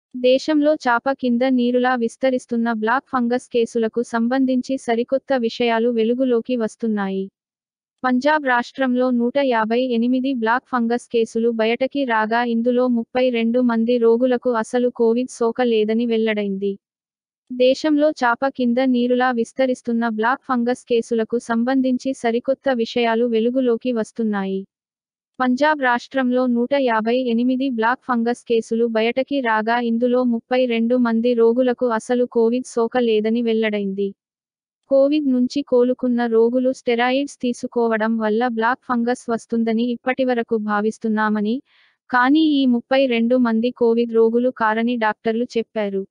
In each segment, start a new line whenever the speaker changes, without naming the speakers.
దేశంలో చాప కింద నీరులా విస్తరిస్తున్న బ్లాక్ ఫంగస్ కేసులకు సంబంధించి సరికొత్త విషయాలు వెలుగులోకి వస్తున్నాయి పంజాబ్ రాష్ట్రంలో నూట యాభై ఎనిమిది బ్లాక్ ఫంగస్ కేసులు బయటకి రాగా ఇందులో ముప్పై రెండు మంది రోగులకు అసలు కోవిడ్ సోక లేదని వెల్లడైంది దేశంలో చాప కింద నీరులా విస్తరిస్తున్న బ్లాక్ ఫంగస్ కేసులకు సంబంధించి సరికొత్త విషయాలు వెలుగులోకి వస్తున్నాయి పంజాబ్ రాష్ట్రంలో నూట యాభై ఎనిమిది బ్లాక్ ఫంగస్ కేసులు బయటకి రాగా ఇందులో ముప్పై రెండు మంది రోగులకు అసలు కోవిడ్ సోక లేదని వెల్లడైంది కోవిడ్ నుంచి కోలుకున్న రోగులు స్టెరాయిడ్స్ తీసుకోవడం వల్ల బ్లాక్ ఫంగస్ వస్తుందని ఇప్పటివరకు భావిస్తున్నామని కానీ ఈ ముప్పై రెండు మంది కోవిడ్ రోగులు కారని డాక్టర్లు చెప్పారు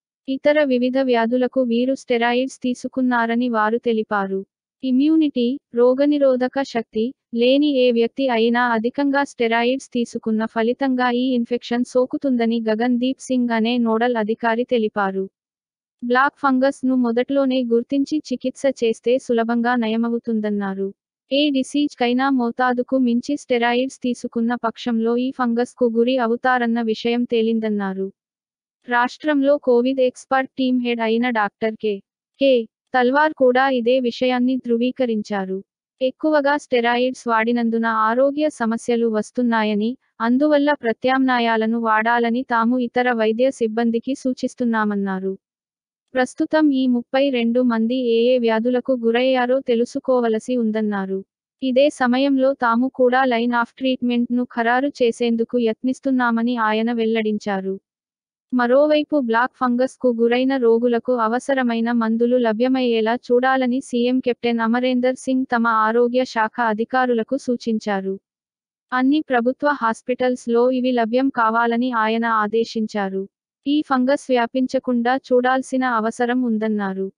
ఇతర వివిధ వ్యాధులకు వీరు స్టెరాయిడ్స్ తీసుకున్నారని వారు తెలిపారు ఇమ్యూనిటీ రోగనిరోధక శక్తి లేని ఏ వ్యక్తి అయినా అధికంగా స్టెరాయిడ్స్ తీసుకున్న ఫలితంగా ఈ ఇన్ఫెక్షన్ సోకుతుందని గగన్ దీప్ సింగ్ అనే నోడల్ అధికారి తెలిపారు బ్లాక్ ఫంగస్ ను మొదట్లోనే గుర్తించి చికిత్స చేస్తే సులభంగా నయమవుతుందన్నారు ఏ డిసీజ్ కైనా మోతాదుకు మించి స్టెరాయిడ్స్ తీసుకున్న పక్షంలో ఈ ఫంగస్ కు గురి అవుతారన్న విషయం తేలిందన్నారు రాష్ట్రంలో కోవిడ్ ఎక్స్పర్ట్ టీం హెడ్ అయిన డాక్టర్ కె కె తల్వార్ కూడా ఇదే విషయాన్ని ధృవీకరించారు ఎక్కువగా స్టెరాయిడ్స్ వాడినందున ఆరోగ్య సమస్యలు వస్తున్నాయని అందువల్ల ప్రత్యామ్నాయాలను వాడాలని తాము ఇతర వైద్య సిబ్బందికి సూచిస్తున్నామన్నారు ప్రస్తుతం ఈ ముప్పై రెండు మంది ఏ ఏ వ్యాధులకు గురయ్యారో తెలుసుకోవలసి ఉందన్నారు ఇదే సమయంలో తాము కూడా లైన్ ఆఫ్ ట్రీట్మెంట్ ను ఖరారు చేసేందుకు యత్నిస్తున్నామని ఆయన వెల్లడించారు మరోవైపు బ్లాక్ ఫంగస్ కు గురైన రోగులకు అవసరమైన మందులు లభ్యమయ్యేలా చూడాలని సీఎం కెప్టెన్ అమరేందర్ సింగ్ తమ ఆరోగ్య శాఖ అధికారులకు సూచించారు అన్ని ప్రభుత్వ హాస్పిటల్స్ లో ఇవి లభ్యం కావాలని ఆయన ఆదేశించారు ఈ ఫంగస్ వ్యాపించకుండా చూడాల్సిన అవసరం ఉందన్నారు